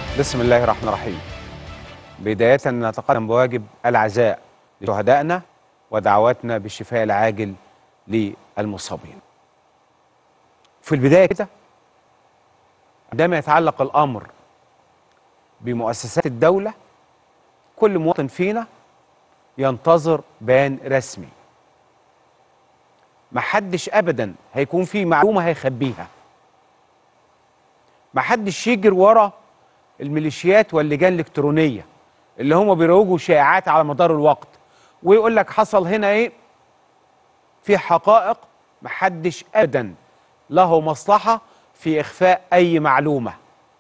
بسم الله الرحمن الرحيم بداية نتقدم بواجب العزاء لشهدائنا ودعواتنا بالشفاء العاجل للمصابين في البداية كده عندما يتعلق الأمر بمؤسسات الدولة كل مواطن فينا ينتظر بيان رسمي محدش أبدا هيكون فيه معلومة هيخبيها محدش يجر ورا الميليشيات واللجان الالكترونيه اللي هم بيروجوا شائعات على مدار الوقت ويقول لك حصل هنا ايه في حقائق محدش ابدا له مصلحه في اخفاء اي معلومه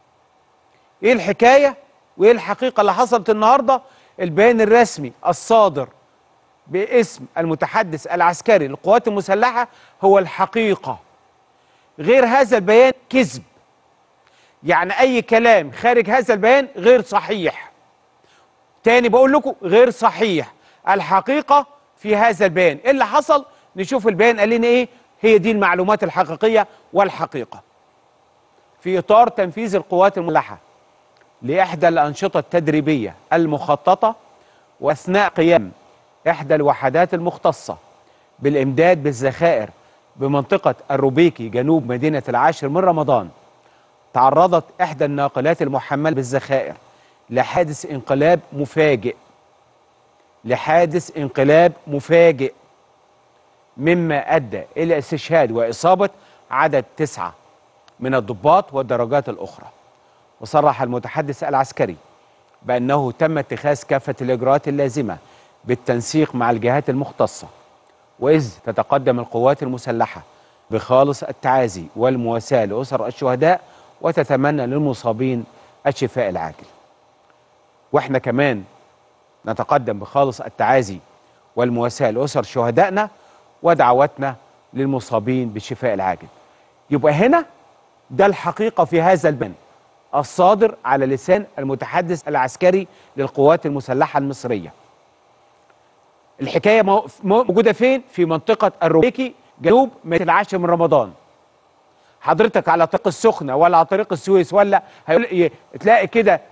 ايه الحكايه وايه الحقيقه اللي حصلت النهارده البيان الرسمي الصادر باسم المتحدث العسكري للقوات المسلحه هو الحقيقه غير هذا البيان كذب يعني اي كلام خارج هذا البيان غير صحيح تاني بقول لكم غير صحيح الحقيقه في هذا البيان ايه اللي حصل نشوف البيان قال لنا ايه هي دي المعلومات الحقيقيه والحقيقه في اطار تنفيذ القوات المسلحه لاحدى الانشطه التدريبيه المخططه واثناء قيام احدى الوحدات المختصه بالامداد بالذخائر بمنطقه الروبيكي جنوب مدينه العاشر من رمضان تعرضت إحدى الناقلات المحملة بالذخائر لحادث انقلاب مفاجئ لحادث انقلاب مفاجئ مما أدى إلى استشهاد وإصابة عدد تسعة من الضباط والدرجات الأخرى وصرح المتحدث العسكري بأنه تم اتخاذ كافة الإجراءات اللازمة بالتنسيق مع الجهات المختصة وإذ تتقدم القوات المسلحة بخالص التعازي والمواساة لأسر الشهداء وتتمنى للمصابين الشفاء العاجل واحنا كمان نتقدم بخالص التعازي والمواساة لأسر شهدائنا ودعواتنا للمصابين بالشفاء العاجل يبقى هنا ده الحقيقة في هذا البند الصادر على لسان المتحدث العسكري للقوات المسلحة المصرية الحكاية موجودة فين؟ في منطقة الروبيكي جنوب مدينة العاشر من رمضان حضرتك على طريق السخنه ولا على طريق السويس ولا هيقول تلاقي كده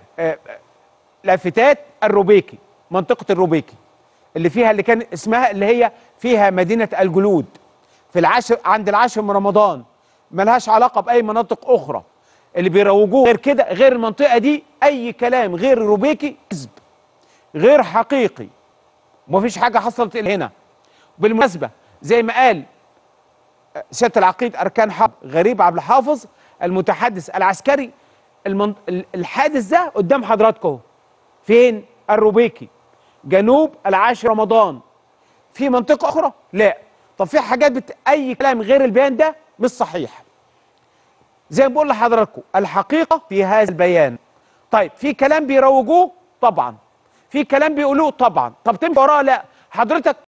لافتات الروبيكي منطقه الروبيكي اللي فيها اللي كان اسمها اللي هي فيها مدينه الجلود في العاشر عند العاشر من رمضان ملهاش علاقه باي مناطق اخرى اللي بيروجوه غير كده غير المنطقه دي اي كلام غير الروبيكي كذب غير حقيقي ومفيش حاجه حصلت الا هنا بالمناسبه زي ما قال سياده العقيد اركان حرب غريب عبد الحافظ المتحدث العسكري المن... الحادث ده قدام حضراتكم فين الروبيكي جنوب العاشر رمضان في منطقه اخرى لا طب في حاجات بت... اي كلام غير البيان ده مش صحيح زي ما بقول لحضراتكم الحقيقه في هذا البيان طيب في كلام بيروجوه طبعا في كلام بيقولوه طبعا طب تمشي وراه لا حضرتك